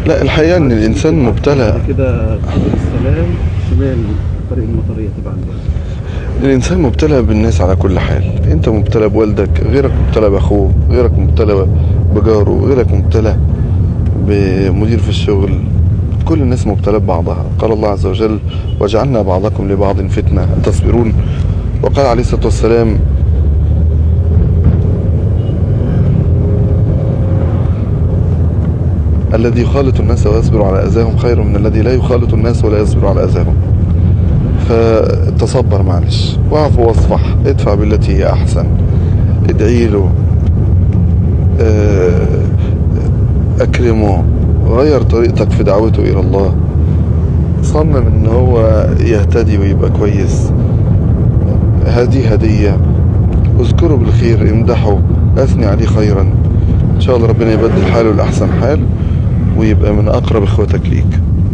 لا الحقيقة ان الانسان مبتلى بعد كده سبيل السلام شمال طريق المطرية تبع البلد الانسان مبتلى بالناس على كل حال انت مبتلى بوالدك غيرك مبتلى باخوه غيرك مبتلى بجاره غيرك مبتلى بمدير في الشغل كل الناس مبتلى ببعضها قال الله عز وجل وجعلنا بعضكم لبعض فتنة تصبرون وقال عليه الصلاة والسلام الذي يخالط الناس ويصبر على أذاهم خير من الذي لا يخالط الناس ولا يصبر على أذاهم فتصبر معلش واعف واصفح ادفع بالتي هي أحسن ادعي له آه، أكرمه غير طريقتك في دعوته إلى الله صمم ان هو يهتدي ويبقى كويس هذه هدية اذكره بالخير امدحه اثني عليه خيرا ان شاء الله ربنا يبدل حاله لأحسن حال ويبقى من اقرب اخوتك ليك